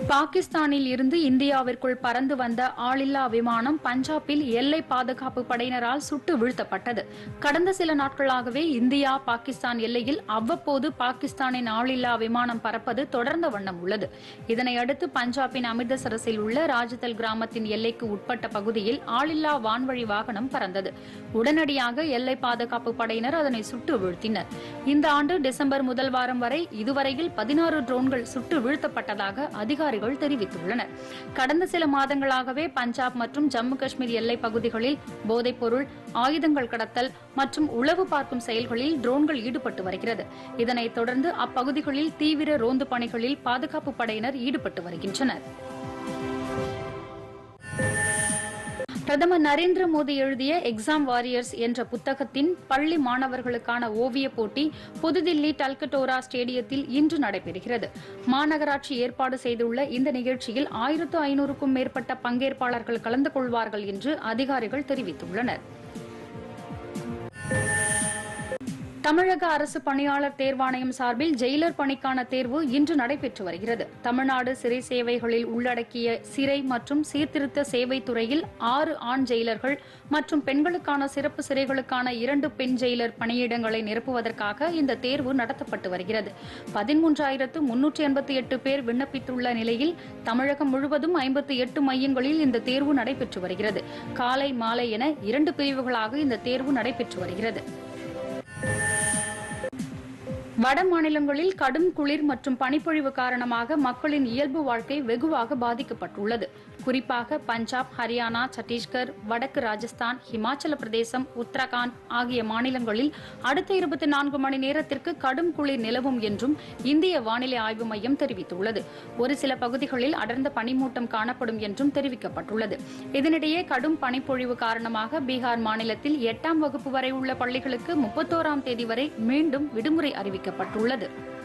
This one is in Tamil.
பாகிஸ்தானில் இருந்து இந்தியாவிற்குள் பறந்து வந்த ஆளில்லா விமானம் பஞ்சாபில் எல்லை பாதுகாப்பு படையினரால் சுட்டு வீழ்த்தப்பட்டது கடந்த சில நாட்களாகவே இந்தியா பாகிஸ்தான் எல்லையில் அவ்வப்போது பாகிஸ்தானின் ஆளில்லா விமானம் பறப்பது தொடர்ந்த வண்ணம் உள்ளது இதனையடுத்து பஞ்சாபின் அமிர்தசரஸில் உள்ள ராஜதல் கிராமத்தின் எல்லைக்கு உட்பட்ட பகுதியில் ஆளில்லா வான்வழி வாகனம் பறந்தது உடனடியாக எல்லை பாதுகாப்பு படையினர் அதனை சுட்டு வீழ்த்தினர் இந்த ஆண்டு டிசம்பர் முதல் வாரம் வரை இதுவரையில் பதினாறு ட்ரோன்கள் சுட்டு வீழ்த்தப்பட்டதாக அதிகாரிகள் தெரிவித்துள்ளனர் கடந்த சில மாதங்களாகவே பஞ்சாப் மற்றும் ஜம்மு காஷ்மீர் எல்லை பகுதிகளில் போதைப்பொருள் ஆயுதங்கள் கடத்தல் மற்றும் உளவு பார்க்கும் செயல்களில் ட்ரோன்கள் ஈடுபட்டு வருகிறது இதனைத் தொடர்ந்து அப்பகுதிகளில் தீவிர ரோந்து பணிகளில் பாதுகாப்பு படையினர் ஈடுபட்டு வருகின்றனர் பிரதமர் நரேந்திர மோடி எழுதிய எக்ஸாம் வாரியர்ஸ் என்ற புத்தகத்தின் பள்ளி மாணவர்களுக்கான ஓவியப் போட்டி புதுதில்லி டல்கட்டோரா ஸ்டேடியத்தில் இன்று நடைபெறுகிறது மாநகராட்சி ஏற்பாடு செய்துள்ள இந்த நிகழ்ச்சியில் ஆயிரத்து ஐநூறுக்கும் மேற்பட்ட பங்கேற்பாளர்கள் கலந்து கொள்வார்கள் என்று அதிகாரிகள் தெரிவித்துள்ளனர் தமிழக அரசு பணியாளர் தேர்வாணையம் சார்பில் ஜெயிலர் பணிக்கான தேர்வு இன்று நடைபெற்று வருகிறது தமிழ்நாடு சிறை சேவைகளில் உள்ளடக்கிய சிறை மற்றும் சீர்திருத்த சேவை துறையில் ஆறு ஆண் ஜெயிலர்கள் மற்றும் பெண்களுக்கான சிறப்பு சிறைகளுக்கான இரண்டு பெண் ஜெயிலர் பணியிடங்களை நிரப்புவதற்காக இந்த தேர்வு நடத்தப்பட்டு வருகிறது பதிமூன்றாயிரத்து முன்னூற்றி எண்பத்தி எட்டு பேர் விண்ணப்பித்துள்ள நிலையில் தமிழகம் முழுவதும் ஐம்பத்தி எட்டு மையங்களில் இந்த தேர்வு நடைபெற்று வருகிறது காலை மாலை என இரண்டு பிரிவுகளாக இந்த தேர்வு நடைபெற்று வருகிறது வட மாநிலங்களில் கடும் குளிர் மற்றும் பனிப்பொழிவு காரணமாக மக்களின் இயல்பு வாழ்க்கை வெகுவாக பாதிக்கப்பட்டுள்ளது குறிப்பாக பஞ்சாப் ஹரியானா சத்தீஸ்கர் வடக்கு ராஜஸ்தான் ஹிமாச்சல பிரதேசம் உத்தரகாண்ட் ஆகிய மாநிலங்களில் அடுத்த இருபத்தி நான்கு மணி நேரத்திற்கு கடும் குளிர் நிலவும் என்றும் இந்திய வானிலை ஆய்வு மையம் தெரிவித்துள்ளது ஒரு சில பகுதிகளில் அடர்ந்த பனிமூட்டம் காணப்படும் என்றும் தெரிவிக்கப்பட்டுள்ளது இதனிடையே கடும் பனிப்பொழிவு காரணமாக பீகார் மாநிலத்தில் எட்டாம் வகுப்பு வரை உள்ள பள்ளிகளுக்கு முப்பத்தோராம் தேதி வரை மீண்டும் விடுமுறை அறிவிக்கப்பட்டுள்ளது